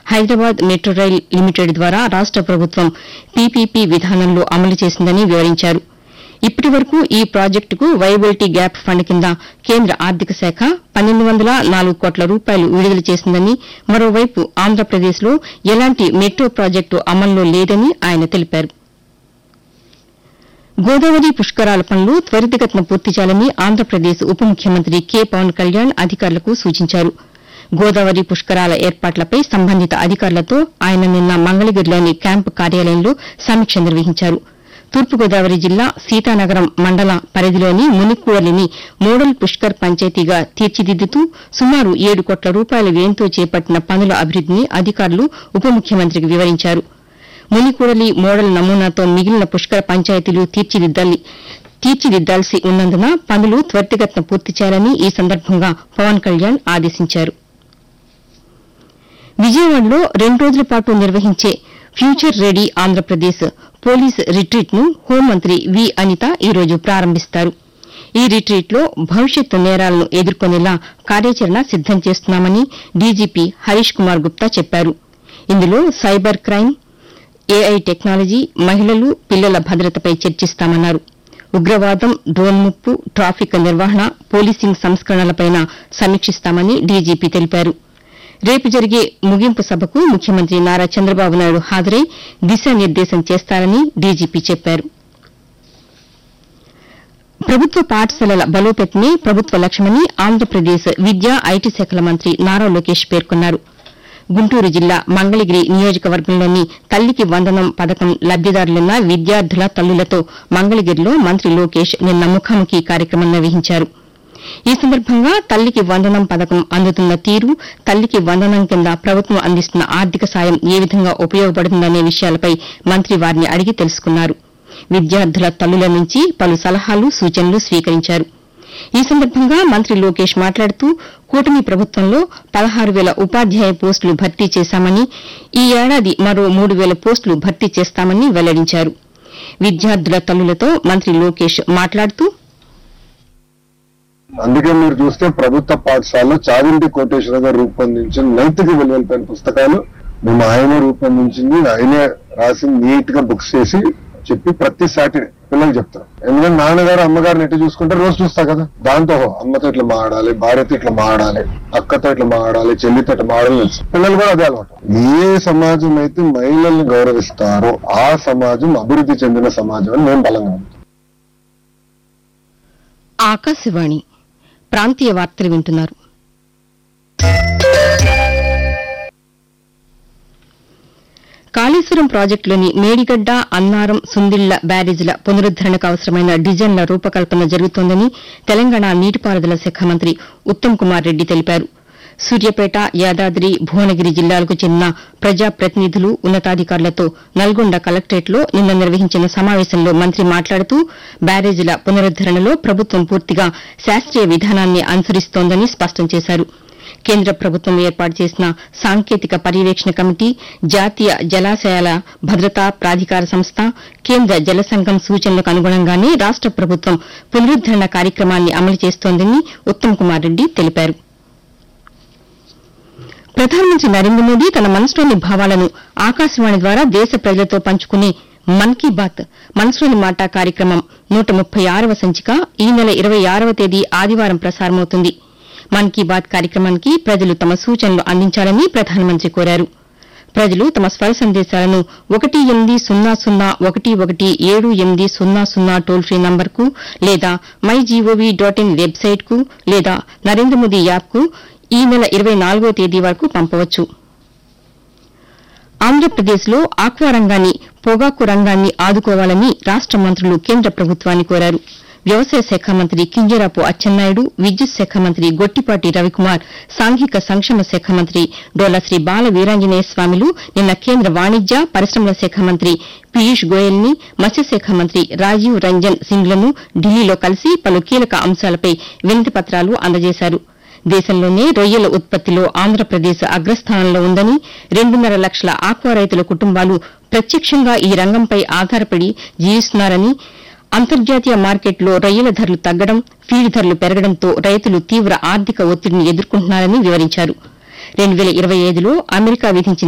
Hyderabad metro rail limited ద్వారా రాష్ట ప్రభుత్వం పీపీపీ విధానంలో అమలు చేసిందని వివరించారు ఇప్పటి వరకు ఈ ప్రాజెక్టుకు వైబిలిటీ గ్యాప్ ఫండ్ కింద కేంద్ర ఆర్థిక శాఖ పన్నెండు వందల నాలుగు కోట్ల రూపాయలు విడుదల చేసిందని మరోవైపు ఆంధ్రప్రదేశ్లో ఎలాంటి మెట్రో ప్రాజెక్టు అమల్లో లేదని ఆయన తెలిపారు గోదావరి పుష్కరాల పనులు త్వరితగతిన పూర్తి చేయాలని ఆంధ్రప్రదేశ్ ఉప ముఖ్యమంత్రి కె పవన్ కళ్యాణ్ అధికారులకు సూచించారు గోదావరి పుష్కరాల ఏర్పాట్లపై సంబంధిత అధికారులతో ఆయన నిన్న మంగళగిరిలోని క్యాంపు కార్యాలయంలో సమీక్ష నిర్వహించారు తూర్పుగోదావరి జిల్లా సీతానగరం మండల పరిధిలోని మునికూడలిని మోడల్ పుష్కర్ పంచాయతీగా తీర్చిదిద్దుతూ సుమారు ఏడు కోట్ల రూపాయల వ్యయంతో చేపట్టిన పనుల అభివృద్దిని అధికారులు ఉప ముఖ్యమంత్రికి వివరించారు మునికూడలి మోడల్ నమూనాతో మిగిలిన పుష్కర పంచాయతీలు తీర్చిదిద్దాలి తీర్చిదిద్దాల్సి ఉన్నందున పనులు త్వరితగతిన పూర్తి చేయాలని ఈ సందర్భంగా పవన్ కళ్యాణ్ ఆదేశించారు విజయవాడలో రెండు రోజుల పాటు నిర్వహించే future ready Andhra Pradesh police retreat ను హోంమంత్రి వి అనిత ఈ రోజు ప్రారంభిస్తారు ఈ రిట్రీట్ లో భవిష్యత్తు నేరాలను ఎదుర్కొనేలా కార్యాచరణ సిద్దం చేస్తున్నామని డీజీపీ హరీష్ కుమార్ గుప్తా చెప్పారు ఇందులో సైబర్ క్రైమ్ ఏఐ టెక్నాలజీ మహిళలు పిల్లల భద్రతపై చర్చిస్తామన్నారు ఉగ్రవాదం డ్రోన్ ముప్పు ట్రాఫిక్ నిర్వహణ పోలీసింగ్ సంస్కరణలపై సమీక్షిస్తామని డీజీపీ తెలిపారు రేపు జరిగే ముగింపు సభకు ముఖ్యమంత్రి నారా చంద్రబాబు నాయుడు హాజరై దిశానిర్దేశం చేస్తారని డీజీపీ చెప్పారు ప్రభుత్వ పాఠశాలల బలోపేతమే ప్రభుత్వ లక్ష్యమని ఆంధ్రప్రదేశ్ విద్యా ఐటీ శాఖల మంత్రి నారా లోకేష్ పేర్కొన్నారు గుంటూరు జిల్లా మంగళగిరి నియోజకవర్గంలోని తల్లికి వందనం పథకం లబ్దిదారులున్న విద్యార్థుల తల్లులతో మంగళగిరిలో మంత్రి లోకేష్ నిన్న ముఖాముఖి కార్యక్రమం నిర్వహించారు ఈ సందర్భంగా తల్లికి వందనం పథకం అందుతున్న తీరు తల్లికి వందనం కింద ప్రభుత్వం అందిస్తున్న ఆర్థిక సాయం ఏ విధంగా ఉపయోగపడుతుందనే విషయాలపై మంత్రి వారిని అడిగి తెలుసుకున్నారు విద్యార్థుల తల్లుల నుంచి పలు సలహాలు సూచనలు స్వీకరించారు ఈ సందర్భంగా మంత్రి లోకేష్ మాట్లాడుతూ కూటమి ప్రభుత్వంలో పదహారు వేల ఉపాధ్యాయ పోస్టులు భర్తీ చేశామని ఈ ఏడాది మరో మూడు వేల పోస్టులు భర్తీ చేస్తామని వెల్లడించారు విద్యార్థుల తల్లులతో మంత్రి లోకేష్ మాట్లాడుతూ అందుకే మీరు చూస్తే ప్రభుత్వ పాఠశాలలో చావింటి కోటేశ్వర గారు రూపొందించిన నైతిక విలువలపైన పుస్తకాలు మేము ఆయనే రూపొందించింది ఆయనే రాసి నీట్ గా బుక్స్ చేసి చెప్పి ప్రతి సాటర్డే పిల్లలు చెప్తారు ఎందుకంటే నాన్నగారు అమ్మగారిని ఎట్లా చూసుకుంటే రోజు చూస్తా కదా దాంతో ఓహో, అమ్మతో ఇట్లా మాడాలి భార్యతో ఇట్లా మాడాలి అక్కతో ఇట్లా మాడాలి చెల్లితో ఇట్లా మాడాలి తెలుసు పిల్లలు కూడా అదే అలవాటు ఏ సమాజం అయితే మహిళల్ని గౌరవిస్తారో ఆ సమాజం అభివృద్ధి చెందిన సమాజం అని మేము బలంగా నమ్ముతాం. ఆకాశవాణి ప్రాంతీయ వార్తలు వింటున్నారు కాళేశ్వరం ప్రాజెక్టులోని మేడిగడ్డ అన్నారం సుందిళ్ల బ్యారేజీల పునరుద్దరణకు అవసరమైన డిజైన్ల రూపకల్పన జరుగుతోందని తెలంగాణ నీటిపారుదల శాఖ మంత్రి ఉత్తమ్ కుమార్ రెడ్డి తెలిపారు సూర్యాపేట యాదాద్రి భువనగిరి జిల్లాలకు చెందిన ప్రజాప్రతినిధులు ఉన్నతాధికారులతో నల్గొండ కలెక్టరేట్లో నిన్న నిర్వహించిన సమావేశంలో మంత్రి మాట్లాడుతూ బ్యారేజీల పునరుద్దరణలో ప్రభుత్వం పూర్తిగా శాస్త్రీయ విధానాన్ని అనుసరిస్తోందని స్పష్టం చేశారు కేంద్ర ప్రభుత్వం ఏర్పాటు చేసిన సాంకేతిక పర్యవేక్షణ కమిటీ జాతీయ జలాశయాల భద్రతా ప్రాధికార సంస్థ కేంద్ర జల సంఘం సూచనలకు అనుగుణంగానే రాష్ట ప్రభుత్వం పునరుద్దరణ కార్యక్రమాన్ని అమలు చేస్తోందని ఉత్తమ్ కుమార్ రెడ్డి తెలిపారు ప్రధానమంత్రి నరేంద్ర మోదీ తన మనసులోని భావాలను ఆకాశవాణి ద్వారా దేశ ప్రజలతో పంచుకునే మన్ కీ బాత్ మనసులోని మాట కార్యక్రమం నూట ముప్పై ఆరవ సంచిక ఈ నెల ఇరవై ఆరవ తేదీ ఆదివారం ప్రసారమవుతుంది మన్ కీ బాత్ కార్యక్రమానికి ప్రజలు తమ సూచనలు అందించాలని ప్రధానమంత్రి కోరారు ప్రజలు తమ స్వర సందేశాలను ఒకటి ఎనిమిది సున్నా సున్నా ఒకటి ఒకటి ఏడు ఎనిమిది సున్నా సున్నా టోల్ ఫ్రీ నంబర్కు లేదా మై జీఓవీ డాట్ ఇన్ వెబ్సైట్కు లేదా నరేంద్ర మోదీ యాప్కు ఈ నెల ఇరవై నాలుగో తేదీ వరకు పంపవచ్చు ఆంధ్రప్రదేశ్లో ఆక్వా రంగాన్ని పొగాకు రంగాన్ని ఆదుకోవాలని రాష్ట మంత్రులు కేంద్ర ప్రభుత్వాన్ని కోరారు వ్యవసాయ శాఖ మంత్రి కింజరాపు అచ్చెన్నాయుడు విద్యుత్ శాఖ మంత్రి గొట్టిపాటి రవికుమార్ సాంఘిక సంక్షేమ శాఖ మంత్రి డోలా శ్రీ బాల వీరాంజనేయ స్వామిలు నిన్న కేంద్ర వాణిజ్య పరిశ్రమల శాఖ మంత్రి పీయూష్ గోయల్ ని మత్స్యశాఖ మంత్రి రాజీవ్ రంజన్ సింగ్లను ఢిల్లీలో కలిసి పలు కీలక అంశాలపై వినతి పత్రాలు అందజేశారు దేశంలోనే రొయ్యల ఉత్పత్తిలో ఆంధ్రప్రదేశ్ అగ్రస్థానంలో ఉందని రెండున్నర లక్షల ఆక్వా రైతుల కుటుంబాలు ప్రత్యక్షంగా ఈ రంగంపై ఆధారపడి జీవిస్తున్నారని అంతర్జాతీయ మార్కెట్లో రొయ్యల ధరలు తగ్గడం ఫీడ్ ధరలు పెరగడంతో రైతులు తీవ్ర ఆర్థిక ఒత్తిడిని ఎదుర్కొంటున్నారని వివరించారు రెండు వేల ఇరవై ఐదులో అమెరికా విధించిన